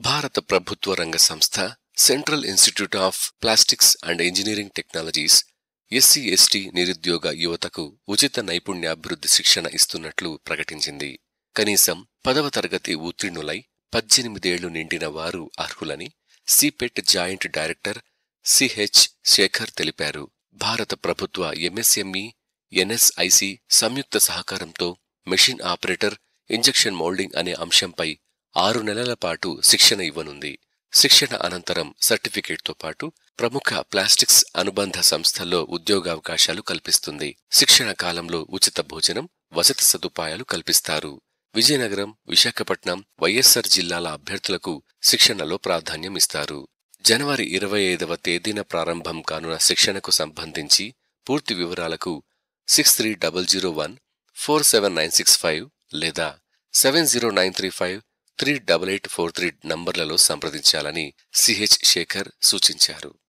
భారత ప్రభుత్వ రంగ సంస్థ central institute of plastics and engineering technologies SC ST నిరుద్యోగ యువతకు ఉచిత నైపుణ్యాభివృద్ధి శిక్షణ ఇస్తున్నట్లు ప్రకటించింది కనీసం పదవ తరగతి ఉత్తీర్ణులై పద్దెనిమిదేళ్లు నిండిన వారు అర్హులని CIPET joint director CH Shekar తెలిపారు భారత ప్రభుత్వ ఎంఎస్ఎంఈ ఎన్ఎస్ఐసి సంయుక్త సహకారంతో మెషిన్ ఆపరేటర్ ఇంజెక్షన్ మౌల్డింగ్ అనే అంశంపై ఆరు నెలల పాటు శిక్షణ ఇవ్వనుంది శిక్షణ అనంతరం సర్టిఫికేట్తో పాటు ప్రముఖ ప్లాస్టిక్స్ అనుబంధ సంస్థల్లో ఉద్యోగావకాశాలు కల్పిస్తుంది శిక్షణ కాలంలో ఉచిత భోజనం వసతి సదుపాయాలు కల్పిస్తారు విజయనగరం విశాఖపట్నం వైఎస్సార్ జిల్లాల అభ్యర్థులకు శిక్షణలో ప్రాధాన్యం ఇస్తారు జనవరి ఇరవై ఐదవ తేదీన ప్రారంభం కానున్న శిక్షణకు సంబంధించి పూర్తి వివరాలకు six three double zero one four seven nine six five లేదా seven zero nine three five three double eight four three నంబర్లలో సంప్రదించాలని సిహెచ్ శేఖర్ సూచించారు